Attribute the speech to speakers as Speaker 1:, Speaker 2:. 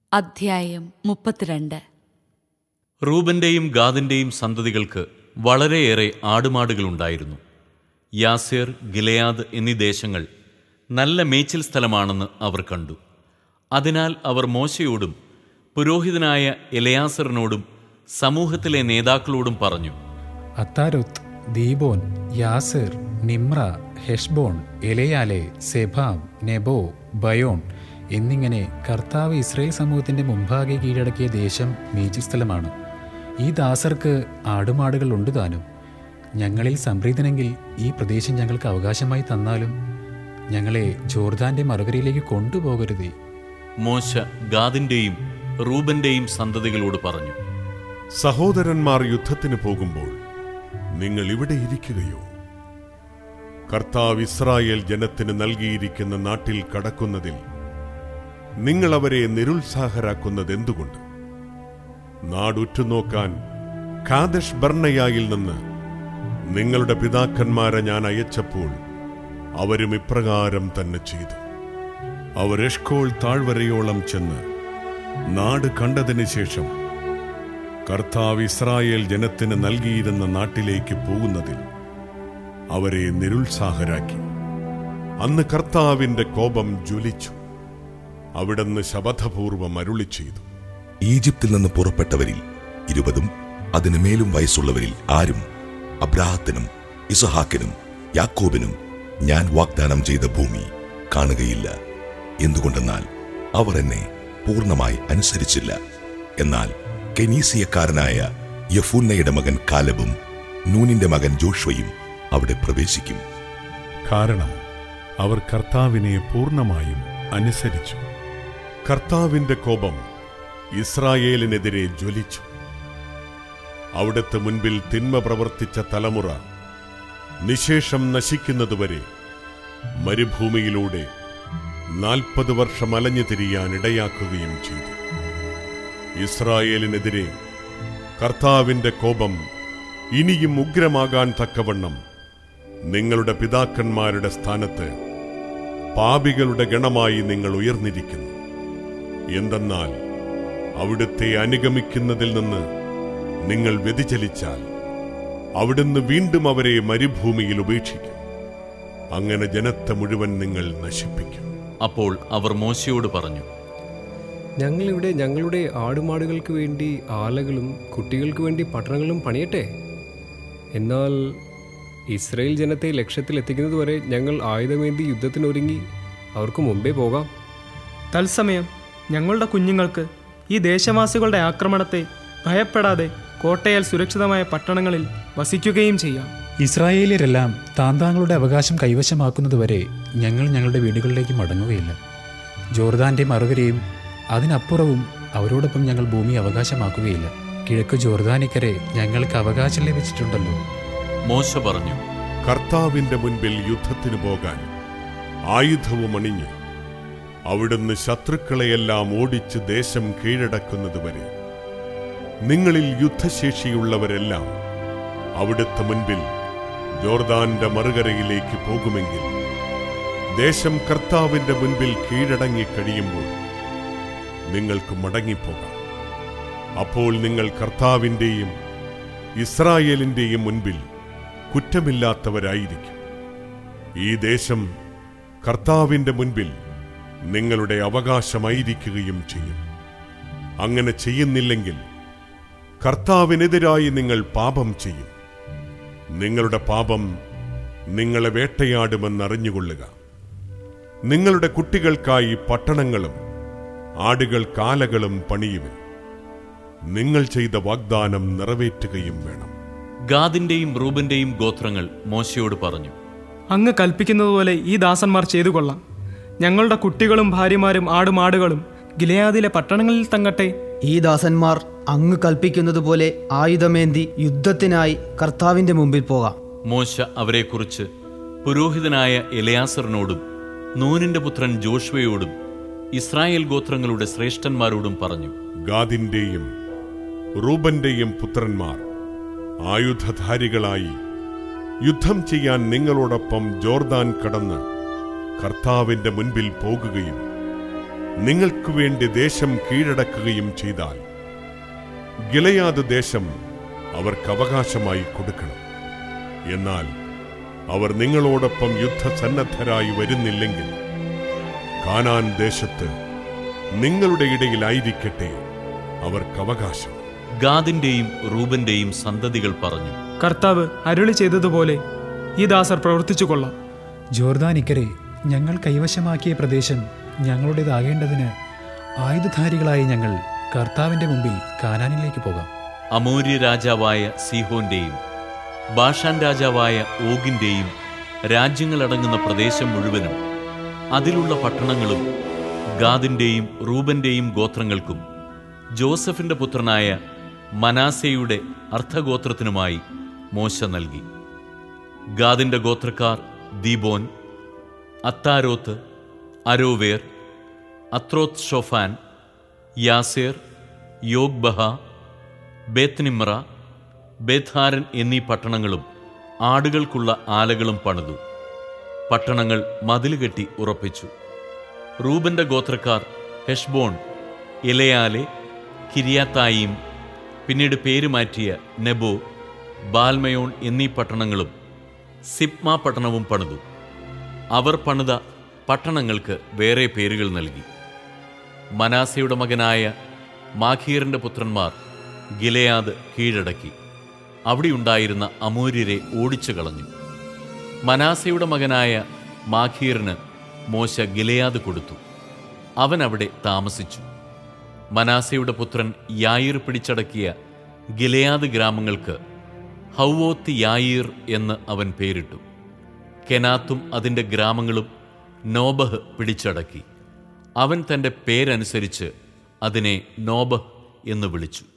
Speaker 1: അധ്യായം മുപ്പത്തിരണ്ട്
Speaker 2: റൂബന്റെയും ഗാദിന്റെയും സന്തതികൾക്ക് വളരെയേറെ ആടുമാടുകളുണ്ടായിരുന്നു യാസേർ ഗിലയാദ് എന്നീ ദേശങ്ങൾ നല്ല മേച്ചിൽ സ്ഥലമാണെന്ന് അവർ കണ്ടു അതിനാൽ അവർ മോശയോടും പുരോഹിതനായ എലയാസറിനോടും സമൂഹത്തിലെ നേതാക്കളോടും പറഞ്ഞു
Speaker 3: Ataroth Dibon Jazer Nimrah Heshbon Elealeh Sebam Nebo Beon എന്നിങ്ങനെ കർത്താവ് ഇസ്രയേൽ സമൂഹത്തിന്റെ മുമ്പാകെ കീഴടക്കിയ ദേശം മീച്ചിൽ സ്ഥലമാണ് ഈ ദാസർക്ക് ആടുമാടുകൾ ഉണ്ട് താനും ഞങ്ങളിൽ സംപ്രീതനെങ്കിൽ ഈ പ്രദേശം ഞങ്ങൾക്ക് അവകാശമായി തന്നാലും ഞങ്ങളെ ജോർദാന്റെ മറുകരയിലേക്ക് കൊണ്ടുപോകരുതേ
Speaker 2: മോശ ഗാദിന്റെയും റൂബന്റെയും സന്തതികളോട് പറഞ്ഞു
Speaker 4: സഹോദരന്മാർ യുദ്ധത്തിന് പോകുമ്പോൾ നിങ്ങൾ ഇവിടെ ഇരിക്കുകയോ കർത്താവ് ഇസ്രായേൽ ജനത്തിന് നൽകിയിരിക്കുന്ന നാട്ടിൽ കടക്കുന്നതിൽ നിങ്ങൾ അവരെ നിരുത്സാഹരാക്കുന്നത് എന്തുകൊണ്ട് നാടുറ്റുനോക്കാൻ കാദഷ് ബർണയായിൽ നിന്ന് നിങ്ങളുടെ പിതാക്കന്മാരെ ഞാൻ അയച്ചപ്പോൾ അവരും ഇപ്രകാരം തന്നെ ചെയ്തു അവർ എഷ്കോൾ താഴ്വരയോളം ചെന്ന് നാട് കണ്ടതിന് ശേഷം കർത്താവ് ഇസ്രായേൽ ജനത്തിന് നൽകിയിരുന്ന നാട്ടിലേക്ക് പോകുന്നതിൽ അവരെ നിരുത്സാഹരാക്കി അന്ന് കർത്താവിന്റെ കോപം ജ്വലിച്ചു അവിടുന്ന് ശപഥപൂർവം അരുളി ചെയ്തു
Speaker 5: ഈജിപ്തിൽ നിന്ന് പുറപ്പെട്ടവരിൽ ഇരുപതും അതിനു മേലും വയസ്സുള്ളവരിൽ ആരും അബ്രാഹത്തിനും ഇസഹാക്കിനും യാക്കോബിനും ഞാൻ വാഗ്ദാനം ചെയ്ത ഭൂമി കാണുകയില്ല എന്തുകൊണ്ടെന്നാൽ അവർ എന്നെ പൂർണ്ണമായി അനുസരിച്ചില്ല എന്നാൽ കെനീസിയക്കാരനായ യഫൂന്നയുടെ മകൻ കാലബും നൂനിന്റെ മകൻ ജോഷ്വയും അവിടെ പ്രവേശിക്കും
Speaker 4: കാരണം അവർ കർത്താവിനെ പൂർണ്ണമായും അനുസരിച്ചു കർത്താവിന്റെ കോപം ഇസ്രായേലിനെതിരെ ജ്വലിച്ചു അവിടുത്തെ മുൻപിൽ തിന്മ പ്രവർത്തിച്ച തലമുറ നിശേഷം നശിക്കുന്നതുവരെ മരുഭൂമിയിലൂടെ നാൽപ്പത് വർഷം അലഞ്ഞു തിരിയാൻ ഇടയാക്കുകയും ചെയ്തു ഇസ്രായേലിനെതിരെ കർത്താവിന്റെ കോപം ഇനിയും ഉഗ്രമാകാൻ തക്കവണ്ണം നിങ്ങളുടെ പിതാക്കന്മാരുടെ സ്ഥാനത്ത് പാപികളുടെ ഗണമായി നിങ്ങൾ ഉയർന്നിരിക്കുന്നു എന്തെന്നാൽ അവിടുത്തെ അനുഗമിക്കുന്നതിൽ നിന്ന് നിങ്ങൾ വ്യതിചലിച്ചാൽ അവിടുന്ന് വീണ്ടും അവരെ മരുഭൂമിയിൽ ഉപേക്ഷിക്കും അങ്ങനെ ജനത്തെ മുഴുവൻ നിങ്ങൾ നശിപ്പിക്കും
Speaker 2: അപ്പോൾ അവർ മോശയോട് പറഞ്ഞു
Speaker 6: ഞങ്ങളിവിടെ ഞങ്ങളുടെ ആടുമാടുകൾക്ക് വേണ്ടി ആലകളും കുട്ടികൾക്ക് വേണ്ടി പട്ടണങ്ങളും പണിയട്ടെ എന്നാൽ ഇസ്രയേൽ ജനത്തെ ലക്ഷ്യത്തിലെത്തിക്കുന്നതുവരെ ഞങ്ങൾ ആയുധമേന്തി യുദ്ധത്തിനൊരുങ്ങി അവർക്ക് മുമ്പേ പോകാം
Speaker 7: തത്സമയം ഞങ്ങളുടെ കുഞ്ഞുങ്ങൾക്ക് ഈ ദേശവാസികളുടെ ആക്രമണത്തെ ഭയപ്പെടാതെ കോട്ടയാൽ സുരക്ഷിതമായ പട്ടണങ്ങളിൽ വസിക്കുകയും ചെയ്യാം
Speaker 3: ഇസ്രായേലിയരെല്ലാം താന്താങ്ങളുടെ അവകാശം കൈവശമാക്കുന്നതുവരെ ഞങ്ങൾ ഞങ്ങളുടെ വീടുകളിലേക്ക് മടങ്ങുകയില്ല ജോർദാന്റെ മറുകരയും അതിനപ്പുറവും അവരോടൊപ്പം ഞങ്ങൾ ഭൂമി അവകാശമാക്കുകയില്ല കിഴക്ക് ജോർദാനിക്കരെ ഞങ്ങൾക്ക് അവകാശം ലഭിച്ചിട്ടുണ്ടല്ലോ
Speaker 2: മോശ പറഞ്ഞു
Speaker 4: കർത്താവിന്റെ മുൻപിൽ യുദ്ധത്തിന് പോകാൻ ആയുധവും അണിഞ്ഞ് അവിടുന്ന് ശത്രുക്കളെയെല്ലാം ഓടിച്ച് ദേശം കീഴടക്കുന്നതുവരെ നിങ്ങളിൽ യുദ്ധശേഷിയുള്ളവരെല്ലാം അവിടുത്തെ മുൻപിൽ ജോർദാന്റെ മറുകരയിലേക്ക് പോകുമെങ്കിൽ ദേശം കർത്താവിന്റെ മുൻപിൽ കീഴടങ്ങി കഴിയുമ്പോൾ നിങ്ങൾക്ക് മടങ്ങിപ്പോകാം അപ്പോൾ നിങ്ങൾ കർത്താവിന്റെയും ഇസ്രായേലിന്റെയും മുൻപിൽ കുറ്റമില്ലാത്തവരായിരിക്കും ഈ ദേശം കർത്താവിന്റെ മുൻപിൽ നിങ്ങളുടെ അവകാശമായിരിക്കുകയും ചെയ്യും അങ്ങനെ ചെയ്യുന്നില്ലെങ്കിൽ കർത്താവിനെതിരായി നിങ്ങൾ പാപം ചെയ്യും നിങ്ങളുടെ പാപം നിങ്ങളെ വേട്ടയാടുമെന്നറിഞ്ഞുകൊള്ളുക നിങ്ങളുടെ കുട്ടികൾക്കായി പട്ടണങ്ങളും ആടുകൾ കാലകളും പണിയുവിൻ നിങ്ങൾ ചെയ്ത വാഗ്ദാനം നിറവേറ്റുകയും വേണം
Speaker 2: ഗാദിന്റെയും റൂബന്റെയും ഗോത്രങ്ങൾ മോശയോട് പറഞ്ഞു
Speaker 7: അങ്ങ് കൽപ്പിക്കുന്നതുപോലെ ഈ ദാസന്മാർ ചെയ്തു കൊള്ളാം ഞങ്ങളുടെ കുട്ടികളും ഭാര്യമാരും ആടുമാടുകളും ഗിലയാദിലെ പട്ടണങ്ങളിൽ തങ്ങട്ടെ
Speaker 8: ഈ ദാസന്മാർ അങ്ങ് കൽപ്പിക്കുന്നതുപോലെ ആയുധമേന്തി യുദ്ധത്തിനായി കർത്താവിന്റെ മുമ്പിൽ പോകാം
Speaker 2: മോശ അവരെക്കുറിച്ച് പുരോഹിതനായ എലയാസറിനോടും നൂനിന്റെ പുത്രൻ ജോഷ്വയോടും ഇസ്രായേൽ ഗോത്രങ്ങളുടെ ശ്രേഷ്ഠന്മാരോടും പറഞ്ഞു
Speaker 4: ഗാദിന്റെയും റൂബന്റെയും പുത്രന്മാർ ആയുധധാരികളായി യുദ്ധം ചെയ്യാൻ നിങ്ങളോടൊപ്പം ജോർദാൻ കടന്ന് കർത്താവിന്റെ മുൻപിൽ പോകുകയും നിങ്ങൾക്ക് വേണ്ടി ദേശം കീഴടക്കുകയും ചെയ്താൽ ഗിലയാദ് ദേശം അവർക്ക് അവകാശമായി കൊടുക്കണം എന്നാൽ അവർ നിങ്ങളോടൊപ്പം യുദ്ധസന്നദ്ധരായി വരുന്നില്ലെങ്കിൽ കാനാൻ ദേശത്ത് നിങ്ങളുടെ ഇടയിലായിരിക്കട്ടെ അവർക്ക് അവകാശം
Speaker 2: ഗാദിന്റെയും റൂബന്റെയും സന്തതികൾ പറഞ്ഞു
Speaker 7: കർത്താവ് അരുളി ചെയ്തതുപോലെ ഈ ദാസർ പ്രവർത്തിച്ചു കൊള്ളാം
Speaker 3: ജോർദാനിക്കരെ ഞങ്ങൾ കൈവശമാക്കിയ പ്രദേശം ഞങ്ങളുടേതാകേണ്ടതിന് ആയുധധാരികളായ ഞങ്ങൾ കർത്താവിന്റെ മുമ്പിൽ കാനാനിലേക്ക് പോകാം
Speaker 2: അമൂര്യ രാജാവായ സീഹോന്റെയും ബാഷാൻ രാജാവായ ഓഗിന്റെയും രാജ്യങ്ങളടങ്ങുന്ന പ്രദേശം മുഴുവനും അതിലുള്ള പട്ടണങ്ങളും ഗാദിന്റെയും റൂബന്റെയും ഗോത്രങ്ങൾക്കും ജോസഫിന്റെ പുത്രനായ മനാസയുടെ അർദ്ധഗോത്രത്തിനുമായി മോശ നൽകി ഗാദിന്റെ ഗോത്രക്കാർ ദീബോൻ അത്താരോത്ത് അരോവേർ അത്രോത്ത് ഷോഫാൻ യാസേർ യോഗ്ബഹ ബേത്നിമ്ര ബേത്ഹാരൻ എന്നീ പട്ടണങ്ങളും ആടുകൾക്കുള്ള ആലകളും പണിതു പട്ടണങ്ങൾ മതിലുകെട്ടി ഉറപ്പിച്ചു റൂബന്റെ ഗോത്രക്കാർ ഹെഷ്ബോൺ ഇലയാലെ കിരിയാത്തായിയും പിന്നീട് പേര് മാറ്റിയ നെബോ ബാൽമയോൺ എന്നീ പട്ടണങ്ങളും സിപ്മ പട്ടണവും പണിതു അവർ പണിത പട്ടണങ്ങൾക്ക് വേറെ പേരുകൾ നൽകി മനാസയുടെ മകനായ മാഖീറിന്റെ പുത്രന്മാർ ഗിലയാദ് കീഴടക്കി അവിടെയുണ്ടായിരുന്ന അമൂര്യരെ ഓടിച്ചു കളഞ്ഞു മനാസയുടെ മകനായ മാഖീറിന് മോശ ഗിലയാദ് കൊടുത്തു അവൻ അവിടെ താമസിച്ചു മനാസയുടെ പുത്രൻ യായിർ പിടിച്ചടക്കിയ ഗിലയാദ് ഗ്രാമങ്ങൾക്ക് ഹൗവോത്ത് യായീർ എന്ന് അവൻ പേരിട്ടു കെനാത്തും അതിൻ്റെ ഗ്രാമങ്ങളും നോബഹ് പിടിച്ചടക്കി അവൻ തൻ്റെ പേരനുസരിച്ച് അതിനെ നോബഹ് എന്ന് വിളിച്ചു